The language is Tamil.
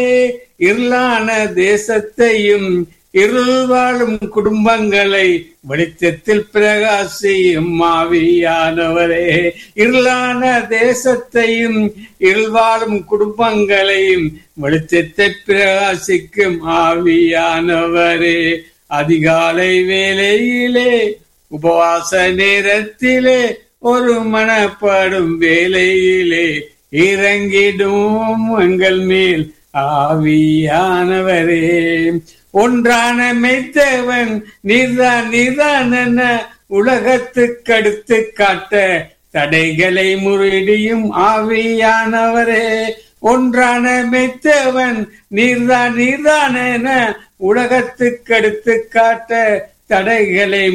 இருளான தேசத்தையும் இருள் வாழும் குடும்பங்களை வெளிச்சத்தில் பிரகாசியும் ஆவியானவரே இருளான தேசத்தையும் இருள் வாழும் குடும்பங்களையும் வெளிச்சத்தை பிரகாசிக்கும் ஆவியானவரே அதிகாலை வேளையிலே உபவாச நேரத்திலே ஒரு மனப்படும் வேலையிலே இறங்கிடும் எங்கள் மேல் ஆவியானவரே ஒன்றான மெய்த்தவன் நீர்தான் நீர்தான் என உலகத்துக்கு அடுத்து காட்ட தடைகளை முறிடியும் ஆவியானவரே ஒன்றான மெய்த்தவன் நீர்தான் நீர்தான் என உலகத்துக்கு அடுத்து காட்ட தடைகளை